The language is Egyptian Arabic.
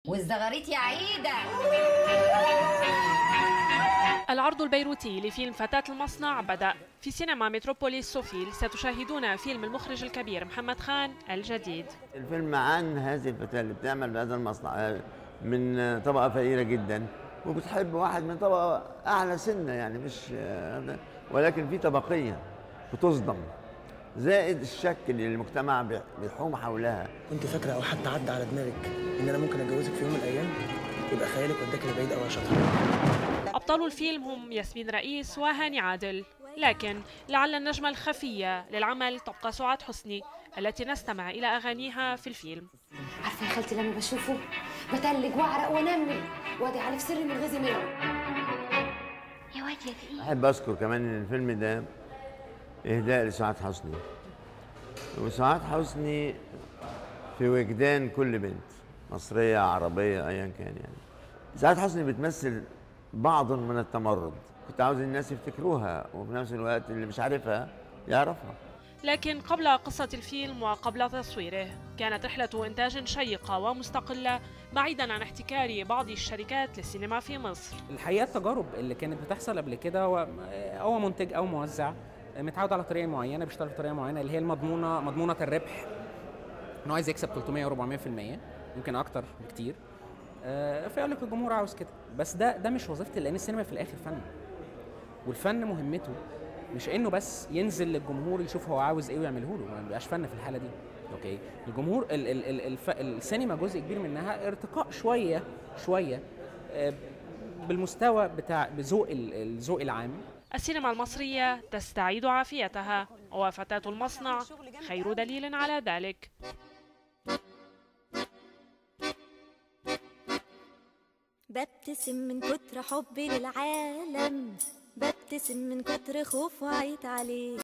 والزغاريت يا عيدة العرض البيروتي لفيلم فتاة المصنع بدأ في سينما متروبوليس سوفيل ستشاهدون فيلم المخرج الكبير محمد خان الجديد الفيلم عن هذه الفتاة اللي بتعمل بهذا المصنع من طبقة فقيرة جدا وبتحب واحد من طبقة أعلى سنة يعني مش ولكن في طبقية بتصدم زائد الشك اللي المجتمع بيحوم حولها كنت فاكرة أو حتى عدى على دماغك إن أنا ممكن أتجوزك في يوم من الأيام يبقى خيالك وداك لبعيد أوي يا شاطر أبطال الفيلم هم ياسمين رئيس وهاني عادل لكن لعل النجمة الخفية للعمل تبقى سعاد حسني التي نستمع إلى أغانيها في الفيلم عارفة يا خالتي لما بشوفه بتلج وأعرق وأنمل وأدي على في سري من غزي منه يا واد يا تقيل أحب أذكر كمان إن الفيلم ده إهداء لسعاد حسني وسعاد حسني في وجدان كل بنت مصرية عربية أيا كان يعني سعاد حسني بتمثل بعض من التمرد كنت عاوز الناس يفتكروها وفي نفس الوقت اللي مش عارفها يعرفها لكن قبل قصة الفيلم وقبل تصويره كانت رحلة إنتاج شيقة ومستقلة بعيدا عن احتكار بعض الشركات للسينما في مصر الحقيقة التجارب اللي كانت بتحصل قبل كده هو هو منتج أو موزع متعود على طريقة معينة بيشتغل بطريقة معينة اللي هي المضمونة مضمونة الربح إنه عايز يكسب 300 و 400% يمكن أكتر بكتير فيقول لك الجمهور عاوز كده بس ده ده مش وظيفتي لأن السينما في الآخر فن والفن مهمته مش انه بس ينزل للجمهور يشوف هو عاوز ايه ويعمله له ما بيبقاش فن في الحاله دي اوكي الجمهور ال ال ال الف السينما جزء كبير منها ارتقاء شويه شويه بالمستوى بتاع بذوق الذوق العام السينما المصرية تستعيد عافيتها وفتاة المصنع خير دليل على ذلك ببتسم من كتر حبي للعالم ببتسم من كتر خوف وعيت عليه